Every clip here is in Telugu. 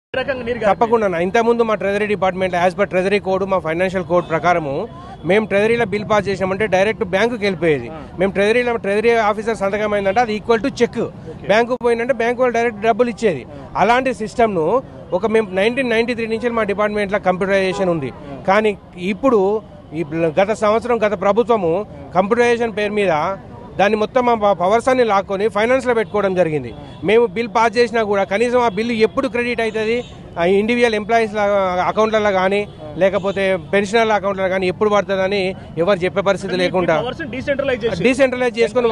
రకంగా నీరు తప్పకుండా అన్న. ఇంతకుముందు మా treasury department as per treasury code మా ఫైనాన్షియల్ కోడ్ ప్రకారము మేము ట్రెజరీలో బిల్ పాస్ చేసామంటే డైరెక్ట్ బ్యాంకుకి వెళ్ళిపోయేది మేము ట్రెజరీలో ట్రెజరీ ఆఫీసర్ సంతకం అయిందంటే అది ఈక్వల్ టు చెక్ బ్యాంకు పోయిందంటే బ్యాంకు వాళ్ళు డైరెక్ట్ డబ్బులు ఇచ్చేది అలాంటి సిస్టమ్ను ఒక మేము నైన్టీన్ నైన్టీ త్రీ నుంచి మా డిపార్ట్మెంట్లో కంప్యూటరైజేషన్ ఉంది కానీ ఇప్పుడు ఈ గత సంవత్సరం గత ప్రభుత్వము కంప్యూటరైజేషన్ పేరు మీద దాన్ని మొత్తం మా పవర్స్ అన్ని లాక్కొని ఫైనాన్స్లో పెట్టుకోవడం జరిగింది మేము బిల్ పాస్ చేసినా కూడా కనీసం ఆ బిల్లు ఎప్పుడు క్రెడిట్ అవుతుంది ఆ ఇండివిజువల్ ఎంప్లాయీస్ అకౌంట్లలో కానీ లేకపోతే పెన్షనర్ల అకౌంట్లలో కానీ ఎప్పుడు పడుతుందని ఎవరు చెప్పే పరిస్థితి లేకుండా పవర్స్ డీసెంట్రలైజ్ చేసి డీసెంట్రలైజ్ చేసుకుని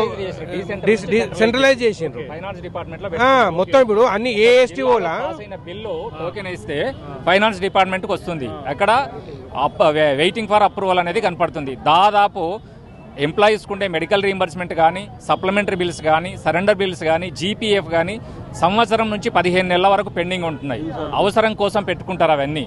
సెంట్రలైజ్ చేసిండ్రు ఫైనాన్స్ డిపార్ట్మెంట్ లో ఆ, మొత్తం ఇప్పుడు అన్ని ఏఎస్టీఓల పాస్ అయిన బిల్లు టోకెన్ ఇస్తే ఫైనాన్స్ డిపార్ట్మెంట్ కి వస్తుంది అక్కడ వెయిటింగ్ ఫర్ అప్రూవల్ అనేది కనపడుతుంది దాదాపు ఎంప్లాయీస్ ఉండే మెడికల్ రీంబర్స్మెంట్ కానీ సప్లిమెంటరీ బిల్స్ కానీ సరెండర్ బిల్స్ కానీ జీపీఎఫ్ కానీ సంవత్సరం నుంచి పదిహేను నెలల వరకు పెండింగ్ ఉంటున్నాయి అవసరం కోసం పెట్టుకుంటారు అవన్నీ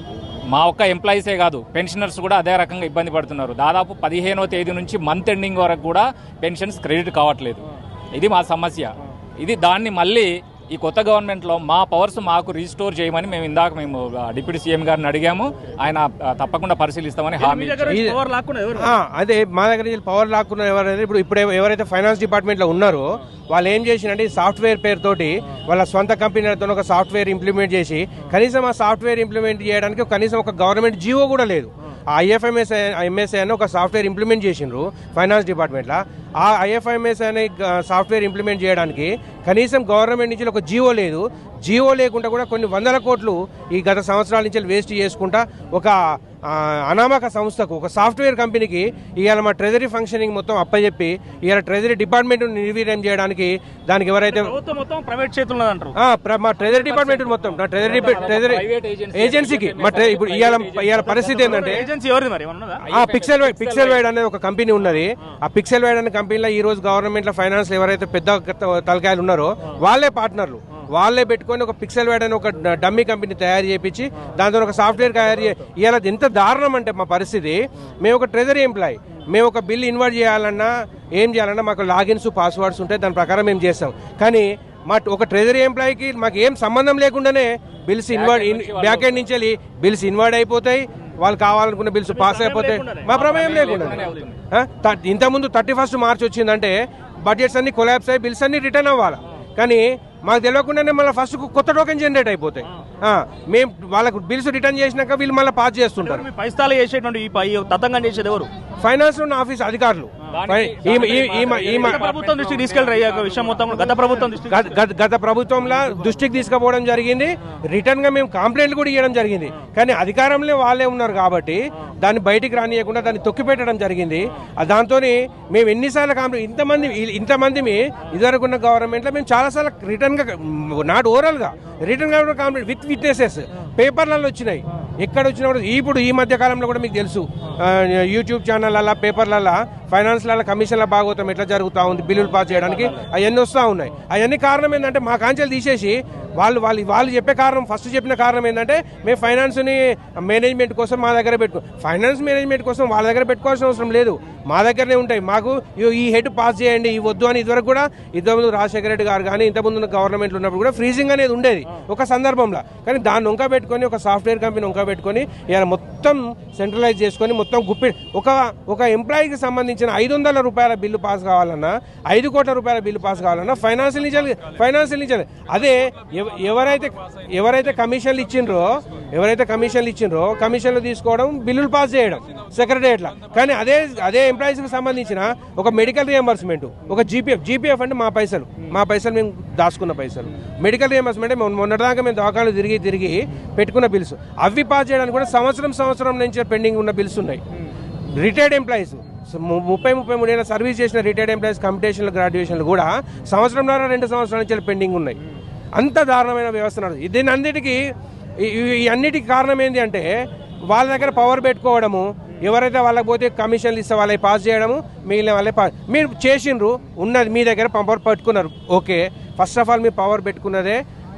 మా ఒక్క ఎంప్లాయీసే కాదు పెన్షనర్స్ కూడా అదే రకంగా ఇబ్బంది పడుతున్నారు దాదాపు పదిహేనో తేదీ నుంచి మంత్ ఎండింగ్ వరకు కూడా పెన్షన్స్ క్రెడిట్ కావట్లేదు ఇది మా సమస్య ఇది దాన్ని మళ్ళీ ఈ కొత్త గవర్నమెంట్లో మా పవర్స్ మాకు రీస్టోర్ చేయమని మేము ఇందాక మేము ఆ, డిప్యూటీ సీఎం గారిని అడిగాము ఆయన ఆ, తప్పకుండా పరిశీలిస్తామని హామీ మీ దగ్గర ఇది- పవర్ లాక్కున్నా ఎవరు ఆ, అదే మా దగ్గర నుంచి పవర్ లాక్కున్న ఎవరైతే ఇప్పుడు ఇప్పుడు ఎవరైతే ఫైనాన్స్ డిపార్ట్మెంట్ లో ఉన్నారో వాళ్ళు ఏం చేసినంటే ఈ సాఫ్ట్వేర్ పేరుతోటి వాళ్ళ సొంత కంపెనీలతో ఒక సాఫ్ట్వేర్ ఇంప్లిమెంట్ చేసి కనీసం ఆ సాఫ్ట్వేర్ ఇంప్లిమెంట్ చేయడానికి కనీసం ఒక గవర్నమెంట్ జీవో కూడా లేదు ఆ ఐఎఫ్ఎంఎస్ ఎంఎస్ఐ అని ఒక సాఫ్ట్వేర్ ఇంప్లిమెంట్ చేసిండ్రు ఫైనాన్స్ డిపార్ట్మెంట్లో ఆ ఐఎఫ్ఎంఎస్ అనే గ- సాఫ్ట్వేర్ ఇంప్లిమెంట్ చేయడానికి కనీసం గవర్నమెంట్ నుంచి ఒక జీవో లేదు జీవో లేకుండా కూడా కొన్ని వందల కోట్లు ఈ గత సంవత్సరాల నుంచి వేస్ట్ చేసుకుంటా ఒక ఆ, అనామక సంస్థకు ఒక సాఫ్ట్వేర్ కంపెనీకి ఇవాళ మా ట్రెజరీ ఫంక్షనింగ్ మొత్తం అప్పచెప్పి ఇవాళ ట్రెజరీ డిపార్ట్మెంట్ నిర్వీర్యం చేయడానికి దానికి ఎవరైతే ప్రభుత్వం మొత్తం ప్రైవేట్ చేతుల్లో అంటారు ఆ, ప్ర- మా ట్రెజరీ డిపార్ట్మెంట్ మొత్తం నా ట్రెజరీ ట్రెజరీ ప్రైవేట్ ఏజెన్సీ ఏజెన్సీకి మా ట్రె- ఇప్పుడు ఇవాళ ఇవాళ పరిస్థితి ఏంటంటే ఏజెన్సీ ఎవరిది మరి ఏమన్నా ఉన్నదా? ఆ పిక్సెల్ వైడ్ పిక్సెల్ వైడ్ అనేది ఒక కంపెనీ ఉన్నది ఆ పిక్సెల్ వైడ్ అనే కంపెనీలో ఈ రోజు గవర్నమెంట్ లో ఫైనాన్స్ ఎవరైతే పెద్ద త- తలకాయలు ఉన్నారో వాళ్ళే పార్ట్నర్లు వాళ్ళే పెట్టుకొని ఒక పిక్సెల్ వైడ్ అనే ఒక డ- డమ్మీ కంపెనీ తయారు చేయించి దాంతో ఒక సాఫ్ట్వేర్ తయారు చే ఇవాళ ఎంత దారుణం అంటే మా పరిస్థితి మేము ఒక ట్రెజరీ ఎంప్లాయ్ మేము ఒక బిల్ ఇన్వర్ట్ చేయాలన్నా ఏం చేయాలన్నా మాకు లాగిన్స్ పాస్వర్డ్స్ ఉంటాయి దాని ప్రకారం మేము చేస్తాం కానీ మా ఒక ట్రెజరీ ఎంప్లాయీకి మాకు ఏం సంబంధం లేకుండానే బిల్స్ ఇన్వర్ట్ బ్యాక్ ఎండ్ నుంచి వెళ్ళి బిల్స్ ఇన్వర్ట్ అయిపోతాయి వాళ్ళు కావాలనుకున్న బిల్స్ పాస్ అయిపోతాయి మా ప్రమేయం లేకుండా ఇంతకుముందు థర్టీ ఫస్ట్ మార్చ్ వచ్చిందంటే బడ్జెట్స్ అన్ని కొలాబ్స్ అయ్యి బిల్స్ అన్ని రిటర్న్ అవ్వాలి కానీ మాకు తెలియకుండానే మళ్ళీ ఫస్ట్ కొత్త టోకెన్ జనరేట్ అయిపోతాయి ఆ, మేము వాళ్ళకు బిల్స్ రిటర్న్ చేసినాక వీళ్ళు మళ్ళీ పాస్ చేస్తుంటారు మీ పైస్తాలు చేసేటువంటి ఈ పై తతంగం చేసేది ఎవరు ఫైనాన్స్ ఉన్న ఆఫీస్ అధికారులు ఫై- ఈమె- ఈ- ఈమె- ఈమె- గత ప్రభుత్వం దృష్టికి తీసుకెళ్ళి అయ్యాక విషయం మొత్తం గత ప్రభుత్వం దృష్టికి గత- గత- గత ప్రభుత్వంలో దృష్టికి తీసుకుపోవడం జరిగింది రిటర్న్ గా మేము కంప్లైంట్ కూడా ఇవ్వడం జరిగింది కానీ అధికారంలో వాళ్ళే ఉన్నారు కాబట్టి దాన్ని బయటికి రానియకుండా దాన్ని తొక్కిపెట్టడం జరిగింది దాంతో మేము ఎన్నిసార్లు కంప్లైంట్ ఇంతమంది ఇంతమంది ఇదివరకు ఉన్న గవర్నమెంట్ లో మేము చాలాసార్లు రిటర్న్ గా నాట్ ఓవరాల్ గా రిటర్న్ గా కంప్లైంట్ విత్ విట్నెసెస్ పేపర్లలో వచ్చినాయి ఎక్కడ వచ్చినా కూడా ఇప్పుడు ఈ మధ్య కాలంలో కూడా మీకు తెలుసు ఆ, యూట్యూబ్ ఛానళ్ళ పేపర్లల్ల ఫైనాన్స్ల కమిషన్ల భాగవతం ఎట్లా జరుగుతూ ఉంది బిల్లులు పాస్ చేయడానికి అవన్నీ వస్తూ ఉన్నాయి అవన్నీ కారణం ఏంటంటే మా కాంచెలు తీసేసి వాళ్ళు వాళ్ళు వాళ్ళు చెప్పే కారణం ఫస్ట్ చెప్పిన కారణం ఏంటంటే మేము ఫైనాన్స్ని మేనేజ్మెంట్ కోసం మా దగ్గర పెట్టుకో ఫైనాన్స్ మేనేజ్మెంట్ కోసం వాళ్ళ దగ్గర పెట్టుకోవాల్సిన అవసరం లేదు మా దగ్గరనే ఉంటాయి మాకు ఇగో ఈ హెడ్ పాస్ చేయండి ఈ వద్దు అని ఇదివరకు కూడా ఇంతకుముందు రాజశేఖర రెడ్డి గారు కానీ ఇంతకుముందు ఉన్న గవర్నమెంట్ ఉన్నప్పుడు కూడా ఫ్రీజింగ్ అనేది ఉండేది ఒక సందర్భంలో కానీ దాన్ని వంక పెట్టుకొని ఒక సాఫ్ట్వేర్ కంపెనీ వంక పెట్టుకొని ఇలా మొత్తం సెంట్రలైజ్ చేసుకొని మొత్తం గుప్పి ఒక ఒక ఎంప్లాయీకి సంబంధించిన ఐదు వందల రూపాయల బిల్లు పాస్ కావాలన్నా ఐదు కోట్ల రూపాయల బిల్లు పాస్ కావాలన్నా ఫైనాన్షియల్ నుంచి ఫైనాన్షియల్ నుంచి అదే ఎవ- ఎవరైతే ఎవరైతే కమిషన్లు ఇచ్చిండ్రో ఎవరైతే కమిషన్లు ఇచ్చిండ్రో కమిషన్లు తీసుకోవడం బిల్లులు పాస్ చేయడం సెక్రటరియట్ల కానీ అదే అదే ఎంప్లాయీస్ కి సంబంధించిన ఒక మెడికల్ రియంబర్స్మెంట్ ఒక జీపీఎఫ్ జీపీఎఫ్ అంటే మా పైసలు మా పైసలు మేము దాచుకున్న పైసలు మెడికల్ రియంబర్స్మెంట్ అంటే మొన్న- మొన్నటిదాకా మేము దవాఖాలు తిరిగి తిరిగి పెట్టుకున్న బిల్స్ అవి పాస్ చేయడానికి కూడా సంవత్సరం సంవత్సరం నుంచి పెండింగ్ ఉన్న బిల్స్ ఉన్నాయి రిటైర్డ్ ఎంప్లాయీస్ ముప్పై ముప్పై మూడేళ్ళ సర్వీస్ చేసిన రిటైర్డ్ ఎంప్లాయీస్ కంపిటీషన్లు గ్రాడ్యుయేషన్లు కూడా సంవత్సరంన్నర రెండు సంవత్సరాల నుంచి పెండింగ్ ఉన్నాయి అంత దారుణమైన వ్యవస్థ నడుస్తుంది దీని అన్నిటికీ ఈ- ఈ- ఈ అన్నిటికీ కారణం ఏంటి అంటే వాళ్ళ దగ్గర పవర్ పెట్టుకోవడము ఎవరైతే వాళ్ళకి పోతే కమిషన్లు ఇస్తే వాళ్ళకి పాస్ చేయడము మిగిలిన వాళ్ళే పాస్ మీరు చేసిండ్రు ఉన్నది మీ దగ్గర పవర్ పెట్టుకున్నారు ఓకే ఫస్ట్ ఆఫ్ ఆల్ మీరు పవర్ పెట్టుకున్నదే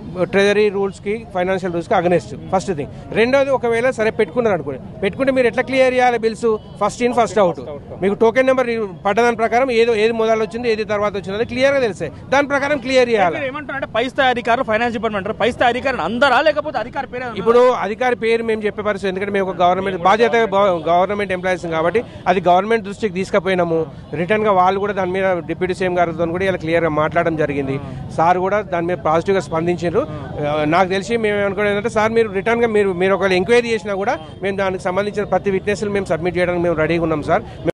ట్రెజరీ రూల్స్కి ఫైనాన్షియల్ రూల్స్కి అగనెస్ట్ ఫస్ట్ థింగ్ రెండోది ఒకవేళ సరే పెట్టుకున్నారు అనుకోండి పెట్టుకుంటే మీరు ఎట్లా క్లియర్ చేయాలి bills first in first out మీకు టోకెన్ నెంబర్ పడ్డదాని ప్రకారం ఏదో ఏది మొదలు వచ్చింది ఏది తర్వాత వచ్చింది అది క్లియర్గా తెలిసే దాని ప్రకారం క్లియర్ చేయాలి మీరు ఏమంటారంటే పై స్థాయి అధికారులు ఫైనాన్స్ డిపార్ట్మెంట్ అంటారు పై స్థాయి అధికారులు అందరా లేకపోతే అధికారి పేరే ఉన్నదా? ఇప్పుడు అధికారి పేరు మేము చెప్పే పరిస్థితి ఎందుకంటే మేము ఒక గవర్నమెంట్ బాధ్యత గవర్నమెంట్ ఎంప్లాయీస్ కాబట్టి అది గవర్నమెంట్ దృష్టికి తీసుకుపోయినాము రిటర్న్ గా వాళ్ళు కూడా దాని మీద డిప్యూటీ సీఎం గారితో కూడా ఇలా క్లియర్ గా మాట్లాడడం జరిగింది సార్ కూడా దాని మీద పాజిటివ్ గా స్పందించారు ఆ, నాకు తెలిసి మేము ఏమనుకునేది ఏంటంటే సార్ మీరు రిటర్న్ గా మీరు మీరు ఒకవేళ ఎంక్వైరీ చేసినా కూడా మేము దానికి సంబంధించిన ప్రతి విట్నెస్లు మేము సబ్మిట్ చేయడానికి మేము రెడీగా ఉన్నాం సార్